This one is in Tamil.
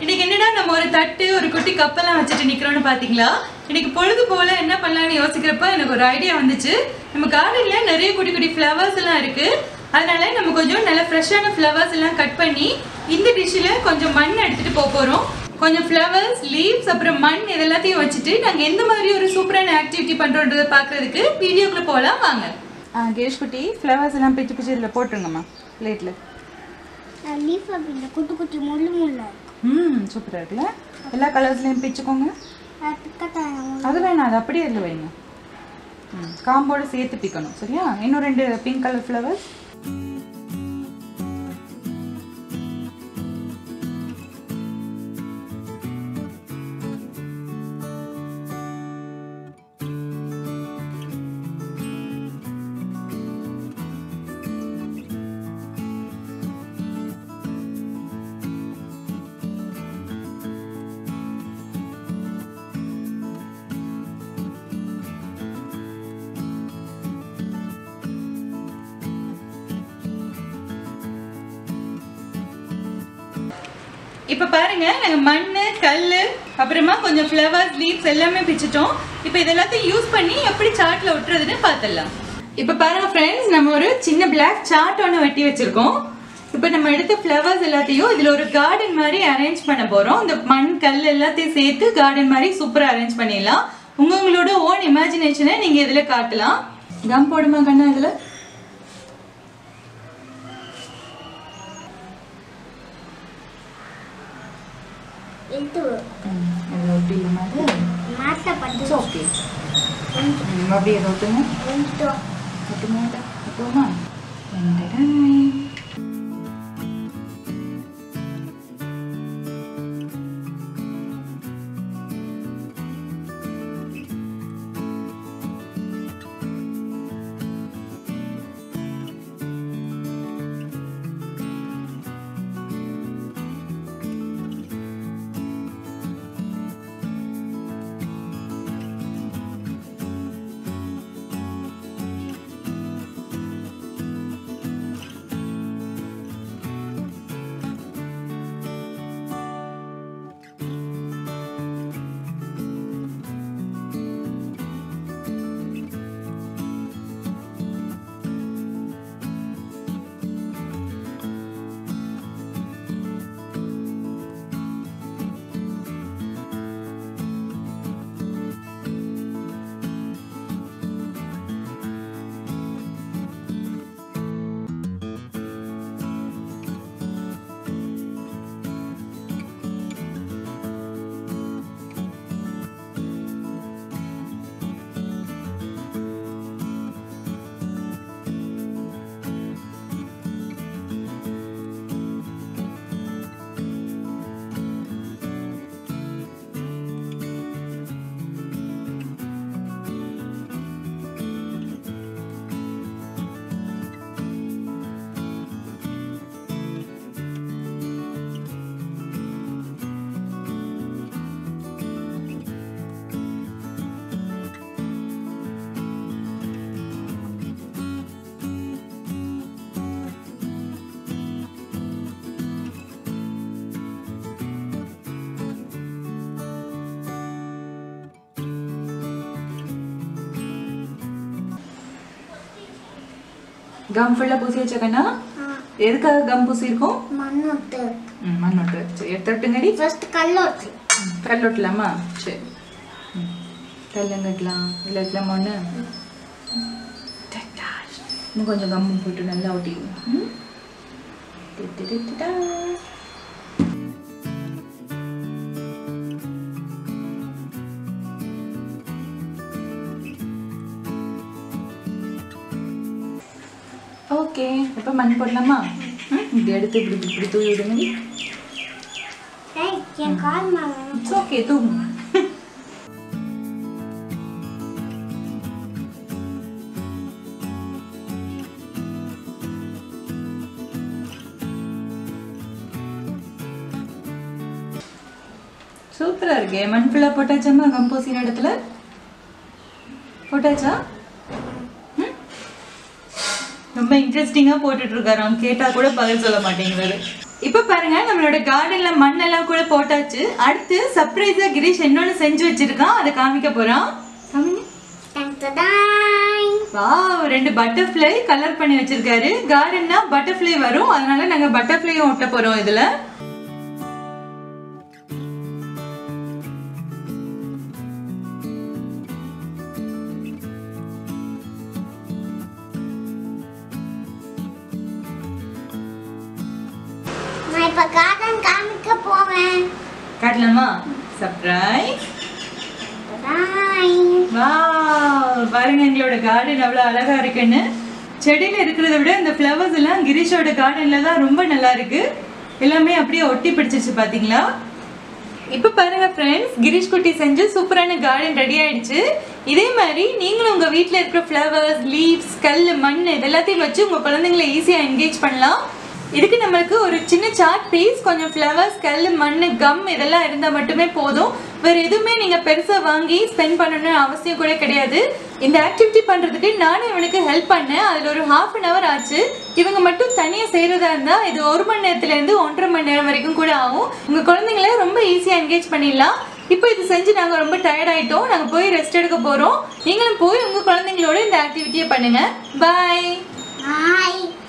இன்னைக்கு என்னடா நம்ம ஒரு தட்டு ஒரு குட்டி கப்பெல்லாம் வச்சுட்டு நிக்கிறோம்னு பாத்தீங்களா இன்னைக்கு பொழுது போல என்ன பண்ணலாம்னு யோசிக்கிறப்ப எனக்கு ஒரு ஐடியா வந்துச்சு நம்ம கார்டன்ல நிறைய குட்டி குட்டி ஃப்ளவர்ஸ் எல்லாம் இருக்கு அதனால நம்ம கொஞ்சம் நல்ல ஃப்ரெஷ்ஷான ஃப்ளவர்ஸ் எல்லாம் கட் பண்ணி இந்த டிஷ்ஷில் கொஞ்சம் மண் எடுத்துட்டு போக போறோம் கொஞ்சம் ஃப்ளவர்ஸ் லீவ்ஸ் அப்புறம் மண் இது எல்லாத்தையும் வச்சுட்டு நாங்கள் எந்த மாதிரி ஒரு சூப்பரான ஆக்டிவிட்டி பண்ணுறோன்றதை பார்க்கறதுக்கு வீடியோக்குள்ள போகலாம் வாங்க கேஷ் குட்டி ஃப்ளவர்ஸ் எல்லாம் பிச்சு பிச்சு இதில் போட்டுருங்கம்மா பிளேட்டில் லீஃப் அப்படின்னா குட்டி குட்டி முள்ளு முள்ளா இருக்கும் ம் சூப்பராக இருக்குல்ல எல்லா கலர்ஸ்லையும் பிச்சுக்கோங்க அது பிக்கத்தான முள்ளு அது வேணாம் அது அப்படியே இதில் வைங்க ம் காம்போட சேர்த்து பிக்கணும் சரியா இன்னும் ரெண்டு பிங்க் கலர் ஃப்ளவர்ஸ் இப்போ பாருங்க நாங்கள் மண் கல் அப்புறமா கொஞ்சம் ஃப்ளவர்ஸ் லீவ்ஸ் எல்லாமே பிச்சுட்டோம் இப்போ இது எல்லாத்தையும் யூஸ் பண்ணி எப்படி சார்ட்ல ஒட்டுறதுன்னு பார்த்துடலாம் இப்போ பாருங்க ஃப்ரெண்ட்ஸ் நம்ம ஒரு சின்ன பிளாக் சார்ட் ஒன்று வெட்டி வச்சிருக்கோம் இப்போ நம்ம எடுத்த ஃப்ளவர்ஸ் எல்லாத்தையும் இதில் ஒரு கார்டன் மாதிரி அரேஞ்ச் பண்ண போகிறோம் இந்த மண் கல் எல்லாத்தையும் சேர்த்து கார்டன் மாதிரி சூப்பராக அரேஞ்ச் பண்ணிடலாம் உங்க உங்களோட ஓன் இமேஜினேஷனை நீங்கள் இதில் காட்டலாம் கம் போடுமா கண்ணா இதில் இது இதில் ஒட்டிடலாமா அது மாட்டை பண்ணி ஓகே அப்படியே இதை ஒட்டுங்க கொஞ்சம் ஒட்டுமா ஒட்டுவோமா டண்டடாய். கம் ஃபுல்லாக பூசி வச்சக்கண்ணா எதுக்காக கம் பூசி இருக்கும் மண்ணொட்டு ம் மண்ணொட்டு சரி எடுத்துட்டுங்கடி ஃபர்ஸ்ட் கல்லொட்டு கல் ஒட்டலாமா சரி ம். கல் எங்க வைக்கலாம் இல்லை வைக்கலாமா ஒன்று இன்னும் கொஞ்சம் கம்மு போட்டு நல்லா ஒட்டிடுவோம் ம் டிடிடிடிடா. ஓகே இப்போ மண் போடலாமா ம் இப்படி எடுத்து இப்படி இப்படி இப்படி தூவி விடுங்க ஏய் என் கால் மேலே இட்ஸ் ஓகே தூங்குங்க சூப்பரா இருக்கே மண் ஃபுல்லாக போட்டாச்சாம்மா கம்போசின் இடத்துல போட்டாச்சா ம்? ரொம்ப இன்ட்ரெஸ்டிங்காக போட்டுட்டு இருக்காரு அவன் கேட்டால் கூட பதில் சொல்ல மாட்டேங்கிறாரு இப்போ பாருங்க நம்மளோட கார்டன்ல மண்ணெல்லாம் கூட போட்டாச்சு அடுத்து சர்ப்ரைஸா கிரீஷ் இன்னொன்னு செஞ்சு வச்சிருக்கான் அதை காமிக்க போறான் காமிங்க டங் வாவ் ரெண்டு பட்டர்ஃப்ளை கலர் பண்ணி வச்சிருக்காரு கார்டன்னா பட்டர்ஃப்ளை வரும் அதனால நாங்க பட்டர்ஃப்ளையும் ஒட்ட போறோம் இதுல நான் இப்ப கார்டன் காமிக்க போவேன் காட்டலாமா சர்ப்ரைஸ் டங் வாவ் பாருங்க எங்களோட கார்டன் எவ்வளவு அழகா இருக்குன்னு செடியில இருக்கிறத விட இந்த ஃப்ளவர்ஸ் எல்லாம் கிரீஷோட கார்டன்ல தான் ரொம்ப நல்லா இருக்கு எல்லாமே அப்படியே ஒட்டி பிடிச்சிருச்சு பாத்தீங்களா இப்போ பாருங்க ஃப்ரெண்ட்ஸ் கிரீஷ் குட்டி செஞ்சு சூப்பரான கார்டன் ரெடி ஆயிடுச்சு இதே மாதிரி நீங்களும் உங்க வீட்ல இருக்கிற ஃப்ளவர்ஸ் லீவ்ஸ் கல் மண் இது எல்லாத்தையும் வச்சு உங்க குழந்தைங்களை ஈஸியா என்கேஜ் பண்ணலாம் இதுக்கு நம்மளுக்கு ஒரு சின்ன சார்ட் பீஸ் கொஞ்சம் ஃப்ளவர்ஸ் கல் மண் கம் இதெல்லாம் இருந்தால் மட்டுமே போதும் வேற எதுவுமே நீங்க பெருசா வாங்கி ஸ்பெண்ட் பண்ணணும்னு அவசியம் கூட கிடையாது இந்த ஆக்டிவிட்டி பண்றதுக்கு நானும் இவனுக்கு ஹெல்ப் பண்ணேன் அதுல ஒரு ஹாஃப் அன் ஹவர் ஆச்சு இவங்க மட்டும் தனியா செய்யறதா இருந்தா இது ஒரு மணி நேரத்துல இருந்து ஒன்றரை மணி நேரம் வரைக்கும் கூட ஆகும் உங்க குழந்தைங்கள ரொம்ப ஈஸியா என்கேஜ் பண்ணிடலாம் இப்போ இது செஞ்சு நாங்க ரொம்ப டயர்ட் ஆயிட்டோம் நாங்க போய் ரெஸ்ட் எடுக்க போறோம் நீங்களும் போய் உங்க குழந்தைங்களோட இந்த ஆக்டிவிட்டியை பண்ணுங்க பாய் பாய்